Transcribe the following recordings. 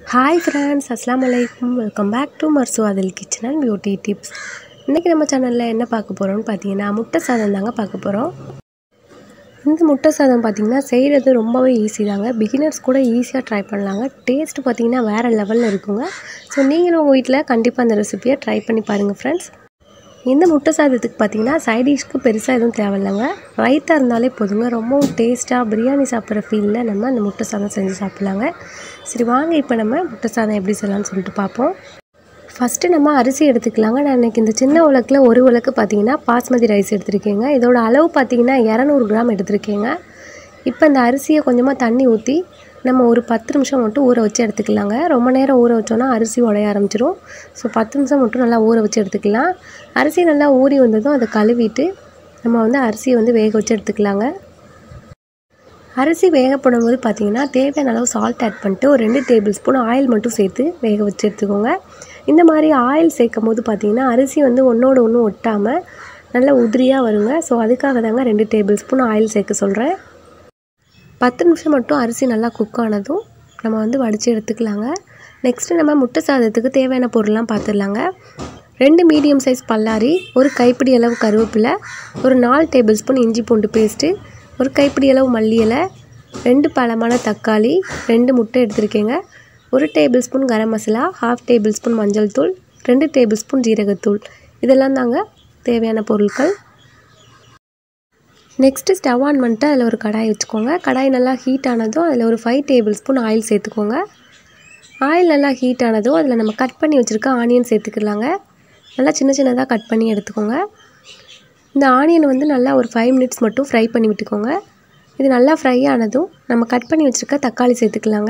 hi friends அஸ்லாம் வலைக்கும் welcome back to மர்சு அதில் கிச்சன் அண்ட் பியூட்டி டிப்ஸ் இன்றைக்கி நம்ம சேனலில் என்ன பார்க்க போகிறோம்னு பார்த்தீங்கன்னா முட்டை சாதம் தாங்க பார்க்க போகிறோம் இந்த முட்டை சாதம் பார்த்திங்கன்னா செய்கிறது ரொம்பவே ஈஸி தாங்க பிகினர்ஸ் கூட ஈஸியாக ட்ரை பண்ணலாங்க டேஸ்ட் பார்த்திங்கன்னா வேறு லெவலில் இருக்குங்க ஸோ நீங்களும் உங்கள் வீட்டில் கண்டிப்பாக அந்த ரெசிபியை ட்ரை பண்ணி பாருங்கள் ஃப்ரெண்ட்ஸ் இந்த முட்டை சாதத்துக்கு பார்த்தீங்கன்னா சைடிஷ்க்கு பெருசாக எதுவும் தேவையில்லைங்க ரைத்தா இருந்தாலே போதுங்க ரொம்பவும் டேஸ்ட்டாக பிரியாணி சாப்பிட்ற ஃபீலில் நம்ம அந்த முட்டை சாதம் செஞ்சு சாப்பிட்லாங்க சரி வாங்க இப்போ நம்ம முட்டை சாதம் எப்படி செய்யலாம்னு சொல்லிட்டு பார்ப்போம் ஃபஸ்ட்டு நம்ம அரிசி எடுத்துக்கலாங்க நான் இன்றைக்கி இந்த சின்ன உலக்கில் ஒரு உலக்கு பார்த்தீங்கன்னா பாஸ்மதி ரைஸ் எடுத்திருக்கேங்க இதோட அளவு பார்த்தீங்கன்னா இரநூறு கிராம் எடுத்திருக்கேங்க இப்போ இந்த அரிசியை கொஞ்சமாக தண்ணி ஊற்றி நம்ம ஒரு பத்து நிமிஷம் மட்டும் ஊற வச்சு எடுத்துக்கலாங்க ரொம்ப நேரம் ஊற வச்சோன்னா அரிசி உடைய ஆரம்பிச்சிரும் ஸோ பத்து நிமிஷம் மட்டும் நல்லா ஊற வச்சு எடுத்துக்கலாம் அரிசி நல்லா ஊறி வந்ததும் அதை கழுவிட்டு நம்ம வந்து அரிசியை வந்து வேக வச்சு எடுத்துக்கலாங்க அரிசி வேகப்படும் போது பார்த்தீங்கன்னா தேவையான அளவு சால்ட் ஆட் பண்ணிட்டு ஒரு ரெண்டு டேபிள் ஸ்பூன் ஆயில் மட்டும் சேர்த்து வேக வச்சு எடுத்துக்கோங்க இந்த மாதிரி ஆயில் சேர்க்கும் போது பார்த்தீங்கன்னா அரிசி வந்து ஒன்றோட ஒன்று ஒட்டாமல் நல்லா உதிரியாக வருங்க ஸோ அதுக்காக தாங்க ரெண்டு டேபிள் ஸ்பூன் ஆயில் சேர்க்க சொல்கிறேன் பத்து நிமிஷம் மட்டும் அரிசி நல்லா குக் ஆனதும் நம்ம வந்து வடித்து எடுத்துக்கலாங்க நெக்ஸ்ட்டு நம்ம முட்டை சாதத்துக்கு தேவையான பொருள்லாம் பார்த்துடலாங்க ரெண்டு மீடியம் சைஸ் பல்லாரி ஒரு கைப்பிடி அளவு கருவேப்பிலை ஒரு நாலு டேபிள் ஸ்பூன் இஞ்சி பூண்டு பேஸ்ட்டு ஒரு கைப்பிடி அளவு மல்லி இலை ரெண்டு பழமான தக்காளி ரெண்டு முட்டை எடுத்திருக்கேங்க ஒரு tablespoon garam masala half tablespoon மஞ்சள் தூள் ரெண்டு டேபிள் ஸ்பூன் ஜீரகத்தூள் இதெல்லாம் தாங்க தேவையான பொருட்கள் நெக்ஸ்ட்டு ஸ்டவ் ஆன் பண்ணிட்டு அதில் ஒரு கடாய் வச்சுக்கோங்க கடாய் நல்லா ஹீட் ஆனதும் அதில் ஒரு ஃபைவ் டேபிள் ஸ்பூன் ஆயில் சேர்த்துக்கோங்க ஆயில் நல்லா ஹீட் ஆனதும் அதில் நம்ம கட் பண்ணி வச்சுருக்க ஆனியன் சேர்த்துக்கலாங்க நல்லா சின்ன சின்னதாக கட் பண்ணி எடுத்துக்கோங்க இந்த ஆனியன் வந்து நல்லா ஒரு ஃபைவ் மினிட்ஸ் மட்டும் ஃப்ரை பண்ணி விட்டுக்கோங்க இது நல்லா ஃப்ரை ஆனதும் நம்ம கட் பண்ணி வச்சுருக்க தக்காளி சேர்த்துக்கலாங்க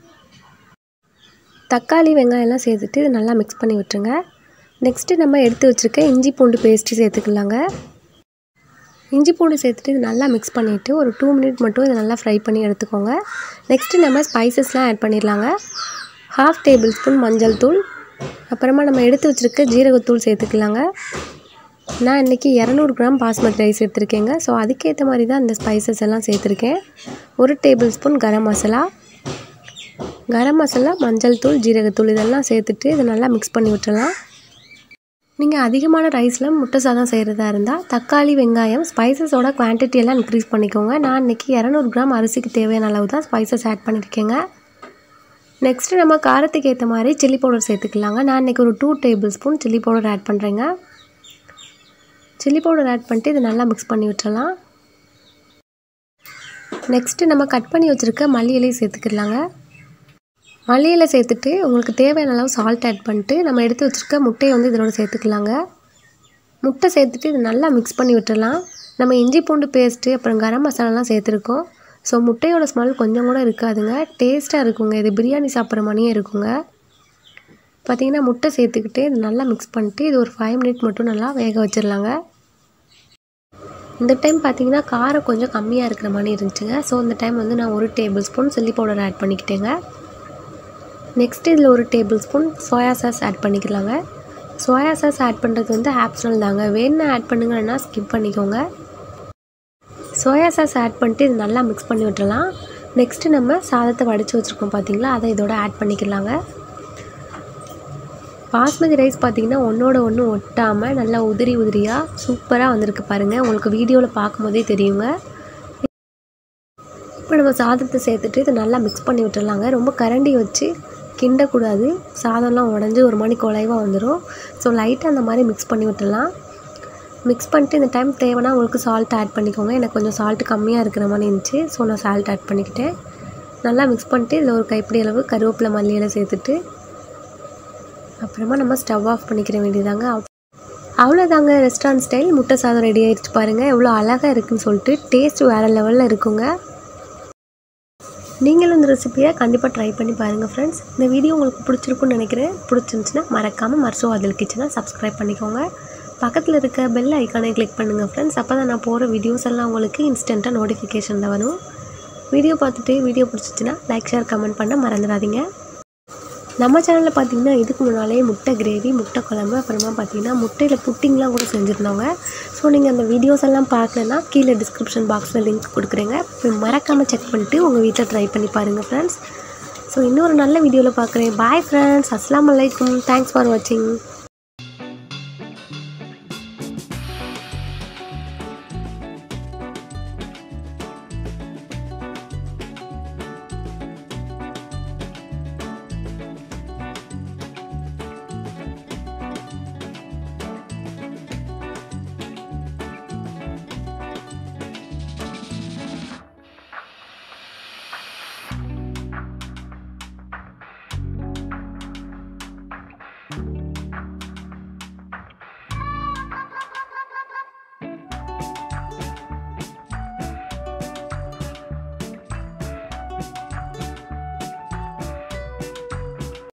தக்காளி வெங்காயம்லாம் சேர்த்துட்டு இது நல்லா மிக்ஸ் பண்ணி விட்டுருங்க நெக்ஸ்ட்டு நம்ம எடுத்து வச்சுருக்க இஞ்சி பூண்டு பேஸ்ட்டு சேர்த்துக்கலாங்க இஞ்சி பூண்டு சேர்த்துட்டு இது நல்லா மிக்ஸ் பண்ணிவிட்டு ஒரு டூ மினிட் மட்டும் இதை நல்லா ஃப்ரை பண்ணி எடுத்துக்கோங்க நெக்ஸ்ட்டு நம்ம ஸ்பைசஸ்லாம் ஆட் பண்ணிடலாங்க ஹாஃப் டேபிள் ஸ்பூன் மஞ்சள் தூள் அப்புறமா நம்ம எடுத்து வச்சுருக்க ஜீரகத்தூள் சேர்த்துக்கலாங்க நான் இன்றைக்கி இரநூறு கிராம் பாஸ்மதி ரைஸ் எடுத்திருக்கேங்க ஸோ அதுக்கேற்ற மாதிரி தான் இந்த ஸ்பைசஸ் எல்லாம் சேர்த்துருக்கேன் ஒரு டேபிள் ஸ்பூன் கரம் மசாலா கரம் மசாலா மஞ்சள் தூள் ஜீரகத்தூள் இதெல்லாம் சேர்த்துட்டு இதை நல்லா மிக்ஸ் பண்ணி விட்டுறலாம் நீங்கள் அதிகமான ரைஸில் முட்டை சாதம் செய்கிறதா இருந்தால் தக்காளி வெங்காயம் ஸ்பைசஸோட குவான்டிட்டி எல்லாம் இன்க்ரீஸ் பண்ணிக்கோங்க நான் இன்றைக்கி இரநூறு கிராம் அரிசிக்கு தேவையான அளவு தான் ஸ்பைசஸ் ஆட் பண்ணியிருக்கேங்க நெக்ஸ்ட்டு நம்ம காரத்துக்கு ஏற்ற மாதிரி சில்லி பவுடர் சேர்த்துக்கலாங்க நான் இன்றைக்கி ஒரு two tablespoon chilli powder add பண்ணுறேங்க சில்லி பவுடர் ஆட் பண்ணிட்டு இதை நல்லா மிக்ஸ் பண்ணி விட்டுறலாம் நெக்ஸ்ட்டு நம்ம கட் பண்ணி வச்சுருக்க மல்லி இலையை சேர்த்துக்கலாங்க மல்லி இலை சேர்த்துட்டு உங்களுக்கு தேவையான அளவு சால்ட் ஆட் பண்ணிட்டு நம்ம எடுத்து வச்சுருக்க முட்டையை வந்து இதோட சேர்த்துக்கலாங்க முட்டை சேர்த்துட்டு இது நல்லா மிக்ஸ் பண்ணி விட்டுறலாம் நம்ம இஞ்சி பூண்டு பேஸ்ட்டு அப்புறம் கரம் மசாலாலாம் சேர்த்துருக்கோம் ஸோ முட்டையோட ஸ்மெல் கொஞ்சம் கூட இருக்காதுங்க டேஸ்ட்டாக இருக்குங்க இது பிரியாணி சாப்பிட்ற மாதிரியே இருக்குங்க பார்த்திங்கன்னா முட்டை சேர்த்துக்கிட்டு இது நல்லா மிக்ஸ் பண்ணிட்டு இது ஒரு ஃபைவ் மினிட் மட்டும் நல்லா வேக வச்சிடலாங்க இந்த டைம் பார்த்தீங்கன்னா காரம் கொஞ்சம் கம்மியாக இருக்கிற மாதிரி இருந்துச்சுங்க ஸோ இந்த டைம் வந்து நான் ஒரு tablespoon chilli powder add பண்ணிக்கிட்டேங்க நெக்ஸ்ட் இதில் ஒரு tablespoon soya sauce add பண்ணிக்கலாங்க சோயா சாஸ் ஆட் பண்ணுறது வந்து ஆப்ஷனல் தாங்க வேணும்னா ஆட் பண்ணுங்கன்னா ஸ்கிப் பண்ணிக்கோங்க சோயா சாஸ் ஆட் பண்ணிட்டு இது நல்லா மிக்ஸ் பண்ணி விட்டுறலாம் நெக்ஸ்ட்டு நம்ம சாதத்தை வடித்து வச்சுருக்கோம் பார்த்தீங்களா அதை இதோட ஆட் பண்ணிக்கலாங்க பாஸ்மதி ரைஸ் பார்த்திங்கன்னா ஒன்றோட ஒன்று ஒட்டாமல் நல்லா உதிரி உதிரியாக சூப்பராக வந்திருக்கு பாருங்கள் உங்களுக்கு வீடியோவில் பார்க்கும்போதே தெரியுங்க இப்போ நம்ம சாதத்தை சேர்த்துட்டு இதை நல்லா மிக்ஸ் பண்ணி விட்டுறலாங்க ரொம்ப கரண்டி வச்சு கிண்டக்கூடாது சாதம்லாம் உடஞ்சி ஒரு மணி குலைவாக வந்துடும் ஸோ லைட்டாக அந்த மாதிரி மிக்ஸ் பண்ணி விட்டுடலாம் மிக்ஸ் பண்ணிட்டு இந்த டைம் தேவைன்னா உங்களுக்கு சால்ட் ஆட் பண்ணிக்கோங்க எனக்கு கொஞ்சம் சால்ட் கம்மியாக இருக்கிற மாதிரி இருந்துச்சு ஸோ நான் சால்ட் ஆட் பண்ணிக்கிட்டேன் நல்லா மிக்ஸ் பண்ணிட்டு இதில் ஒரு கைப்பிடி அளவு கருவேப்பிலை மல்லியில் சேர்த்துட்டு அப்புறமா நம்ம ஸ்டவ் ஆஃப் பண்ணிக்கிற வேண்டியதாங்க அவ்வளோதாங்க ரெஸ்டாரண்ட் ஸ்டைல் முட்டை சாதம் ரெடி ஆகிடுச்சு பாருங்கள் எவ்வளோ அழகாக இருக்குதுன்னு சொல்லிட்டு டேஸ்ட் வேறு லெவலில் இருக்குங்க நீங்களும் இந்த ரெசிபியை கண்டிப்பாக ட்ரை பண்ணி பாருங்கள் ஃப்ரெண்ட்ஸ் இந்த வீடியோ உங்களுக்கு பிடிச்சிருக்குன்னு நினைக்கிறேன் பிடிச்சிருந்துச்சுன்னா மறக்காமல் மர்சோ அதில் கிச்சனை சப்ஸ்கிரைப் பண்ணிக்கோங்க பக்கத்தில் இருக்க பெல் ஐக்கானை கிளிக் பண்ணுங்கள் ஃப்ரெண்ட்ஸ் அப்போ தான் நான் போகிற வீடியோஸ் எல்லாம் உங்களுக்கு இன்ஸ்டண்ட்டாக நோட்டிஃபிகேஷனில் வரும் வீடியோ பார்த்துட்டு வீடியோ பிடிச்சிச்சின்னா லைக் ஷேர் கமெண்ட் பண்ண மறந்துடாதீங்க நம்ம சேனலில் பார்த்தீங்கன்னா இதுக்கு முன்னாலே முட்டை கிரேவி முட்டை குழம்பு அப்புறமா பார்த்தீங்கன்னா முட்டையில் புட்டிங்லாம் கூட செஞ்சுருந்தோங்க ஸோ நீங்கள் அந்த வீடியோஸ் எல்லாம் பார்க்கலன்னா கீழே டிஸ்கிரிப்ஷன் பாக்ஸில் லிங்க் கொடுக்குறேங்க போய் மறக்காமல் செக் பண்ணிட்டு உங்கள் வீட்டில் ட்ரை பண்ணி பாருங்கள் ஃப்ரெண்ட்ஸ் ஸோ இன்னொரு நல்ல வீடியோவில் பார்க்குறேன் பாய் ஃப்ரெண்ட்ஸ் அஸ்லாம் வலைக்கும் தேங்க்ஸ் ஃபார் வாட்சிங்